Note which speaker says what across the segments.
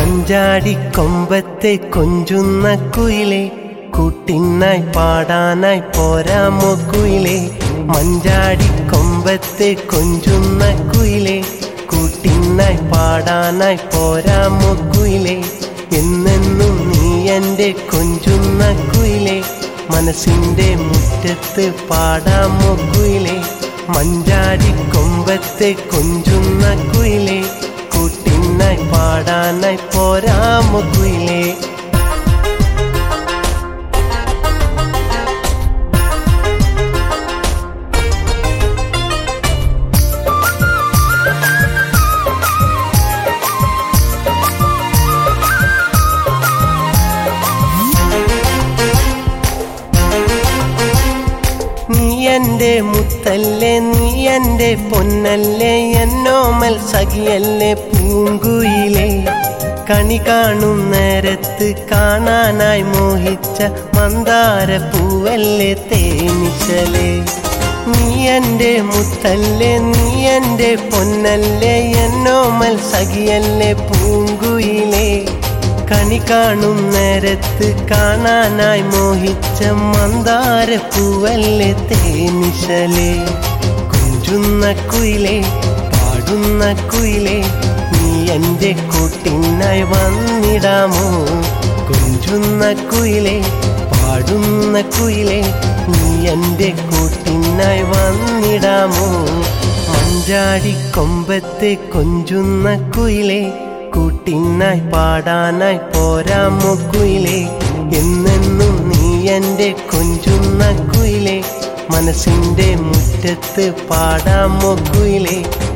Speaker 1: മഞ്ചാടി കൊമ്പത്തെ കൊഞ്ചുന്ന കുയിലെ കൂട്ടിനായി പാടാനായി പോരാമോ കുയിലെ മഞ്ചാടി കൊമ്പത്തെ കൊഞ്ചുന്ന കുയിലെ കൂട്ടിനായി പാടാനായി പോരാമോ കുയിലെ എന്നെന്നും നീ എൻ്റെ കൊഞ്ചുന്ന കുയിലെ മനസ്സിൻ്റെ മുറ്റത്ത് പാടാമോ കുയിലെ മഞ്ചാടി കൊമ്പത്തെ കൊഞ്ചുന്ന കുയിലെ കൂട്ടിനായി പാടാനായി പോരാമോ കുയിലേ നീ എൻ്റെ മുത്തല്ലേ നീ എൻ്റെ പൊന്നല്ലേ എന്നോമൽ സഖിയല്ലേ പൂങ്കുയിലേ കണി കാണും നേരത്ത് കാണാനായി മോഹിച്ച മന്ദാര പൂവല്ലേ തേനിശലേ നീ എൻ്റെ മുത്തല്ലേ നീ എൻ്റെ പൊന്നല്ലേ എന്നോമൽ സഖിയല്ലേ പൂങ്കുയിലേ കണി കാണും നേരത്ത് കാണാനായി മോഹിച്ച മന്ദാര പൂവല്ലേ തേനിശലേ കുഞ്ചുന്ന കുയിലേ പാടുന്ന കുയിലേ നീ എൻ്റെ കൂട്ടിനായി വന്നിടാമോ കുഞ്ചുന്ന കുയിലേ പാടുന്ന കുയിലേ നീ എൻ്റെ കൂട്ടിനായി വന്നിടാമോ മഞ്ചാടി കൊമ്പത്തെ കൊഞ്ചുന്ന കുയിലേ കൂട്ടിനായി പാടാനായി പോരാമോ കുയിലേ എന്നെന്നും നീ എൻ്റെ കൊഞ്ചുന്ന കുയിലേ മനസ്സിൻ്റെ മുറ്റത്ത് പാടാമോ കുയിലേ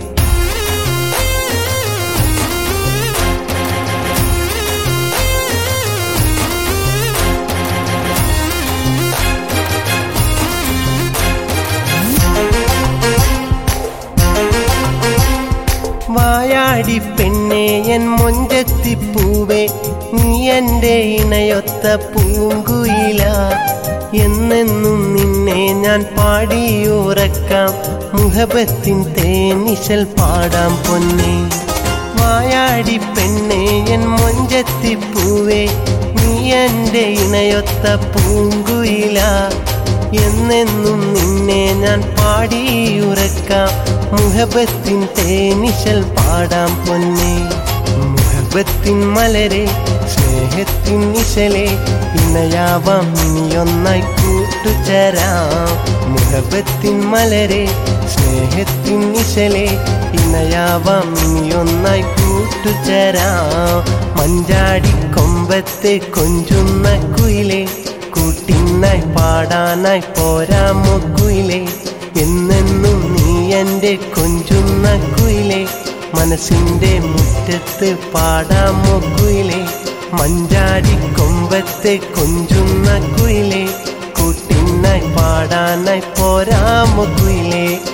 Speaker 1: വായാടി പെണ്ണേ എൻ മൊഞ്ചത്തിപ്പൂവേ നീ എൻ്റെ ഇണയൊത്ത പൂങ്കുയില എന്നെന്നും നിന്നെ ഞാൻ പാടിയുറക്കാം മുഹബത്തിൻ തേനിശൽ പാടാം പൊന്നേ വായാടി പെണ്ണേ എൻ മൊഞ്ചത്തിപ്പൂവേ നീ എൻ്റെ ഇണയൊത്ത പൂങ്കുയില എന്നെന്നും നിന്നെ ഞാൻ പാടിയുറക്കാം മുഹബത്തിൻ തേനിശൽ പാടാം പൊന്നേ മുഹബത്തിൻ മലരെ സ്നേഹത്തിൻ നിശലെ ഇണയാവാം ഇനിയൊന്നായി കൂട്ടുചരാം മുഹബത്തിൻ മലരെ സ്നേഹത്തിൻ നിശലെ ഇണയാവാം ഇനിയൊന്നായി കൂട്ടുചരാം മഞ്ചാടി കൊമ്പത്തെ കൊഞ്ചുന്ന കുയിലെ കൂട്ടിനായി പാടാനായി പോരാമോ കുയിലെ എന്നെന്നും നീ എൻ്റെ കൊഞ്ചുന്ന കുയിലെ മനസ്സിൻ്റെ മുറ്റത്ത് പാടാമോ കുയിലെ മഞ്ചാടി കൊമ്പത്തെ കൊഞ്ചുന്ന കുയിലെ കൂട്ടിനായി പാടാനായി പോരാമോ കുയിലേ